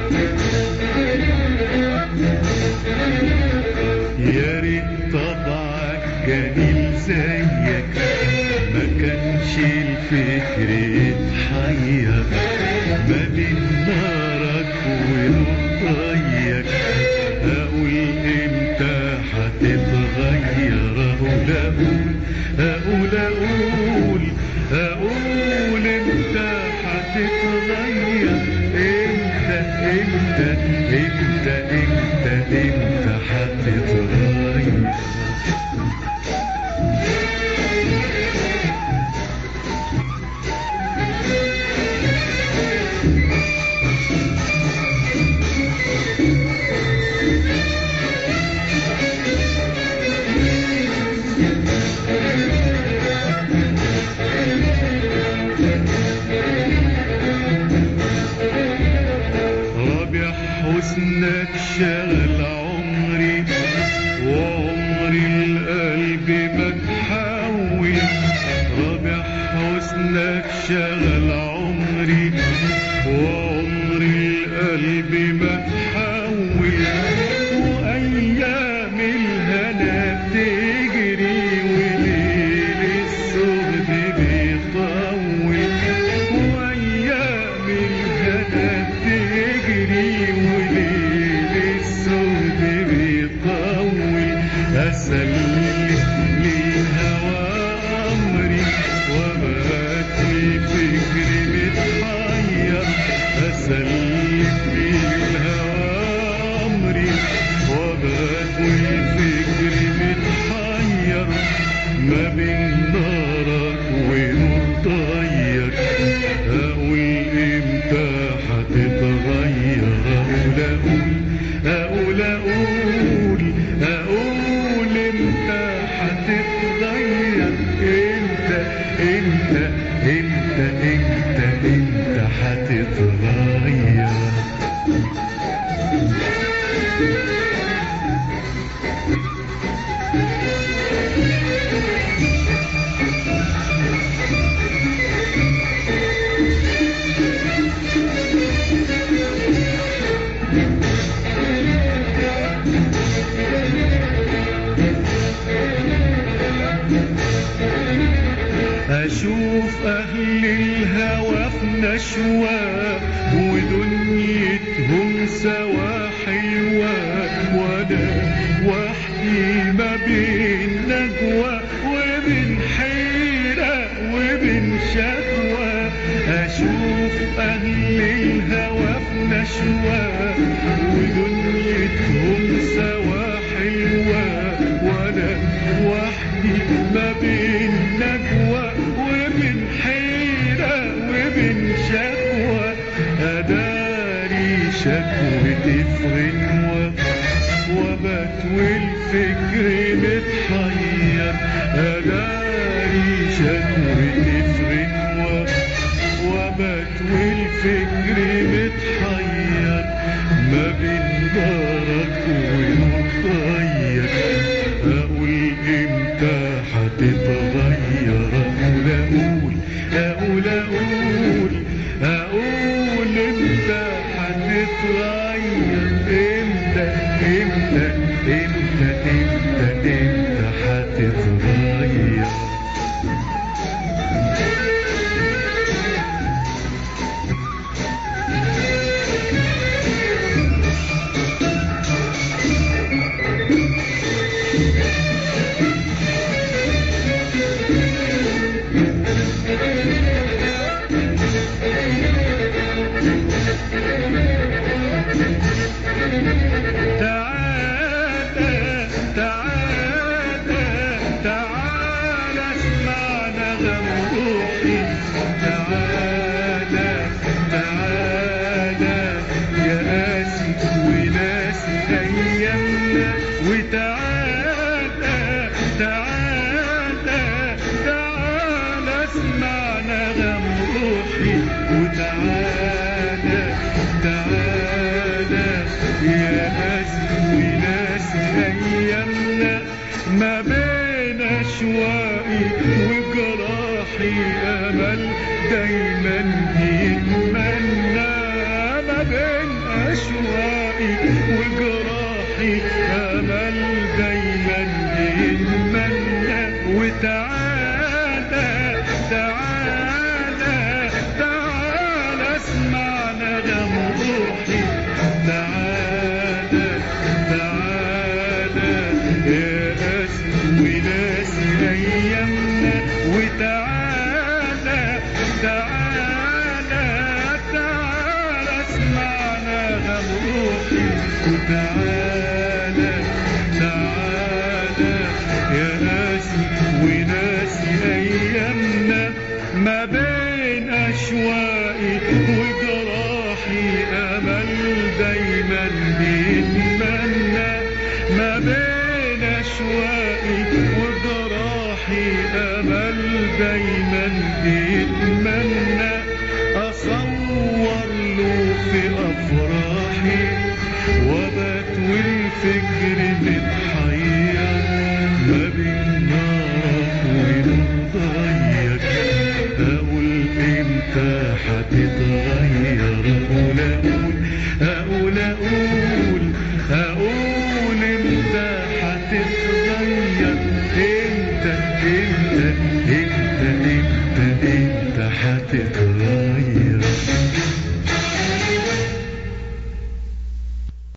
يا ريت طبعك جميل زيك ما كانش الفكر يتحير ما بين نارك ونطيك اقول امتى هتتغير اقول اقول اقول اقول اقول امتى هتتغير امتى امتى امتى امتى امتى هتتغير رابع حسنك شغل عمري وعمري القلب ما تحول رابع حسنك شغل عمري وعمري القلب ما تحول وايام الهنا بتجري وليل السهد بيطول وايام الهنا بتجري وليل السهد بيطول اسلم للهوى امري وبات في فكري متحير اسلم للهوى امري وبات في فكري متحير ما بين نارك ونور ضيق اقول امتى هتتغير اقول اقول اقول اقول اقول امتى هتتغير امتى امتى امتى امتى امتى هتتغير أشوف أهل الهوى في نشوى ودنيتهم سوا حلوة وأنا وحدي ما بين نجوى وبين حيرة وبين شكوى أشوف أهل الهوى في نشوى ودنيتهم سوا حلوة وأنا وحدي ما بين نجوى وبين حيرة وبين شكوى أداري شكوتي في غنوة وبات والفكر متحير أداري شكوتي في غنوة وبات والفكر متحير ما بين دارك ومطير أقول إمتى هتتغير أقول أقول أقول أقول أقول إمتى هتتغير إمتى إمتى إمتى إمتى إمتى هتتغير تعالى تعالى تعالى اسمع نغم روحي تعالى تعالى يا قاسي وناسي ايامنا وتعالى تعالى تعالى اسمع نغم روحي وتعالى تعالى يا قاسي وناسي ايامنا ما بين اشواقي وجراحي امل دايما يتمنى ما بين أشواقي وجراحي أمل دايما يتمنى وتعالى تعالى تعالى اسمع نغم روحي تعالى تعالى يا قاسي وناسي أيامنا وتعالى تعالى تعالى اسمع نغم روحي وتعالى تعالى يا ناسي وناسي أيامنا ما بين أشواقي وجراحي أمل دايما بيتمنى ما بين أشواقي وجراحي أمل دايما بيتمنى أصور له في أفراحي وبات والفكر متحير ما بين نارك ونور ضيق أقول إمتى هتتغير أقول أقول أقول أقول أقول إمتى هتتغير إمتى إمتى إمتى إمتى إمتى هتتغير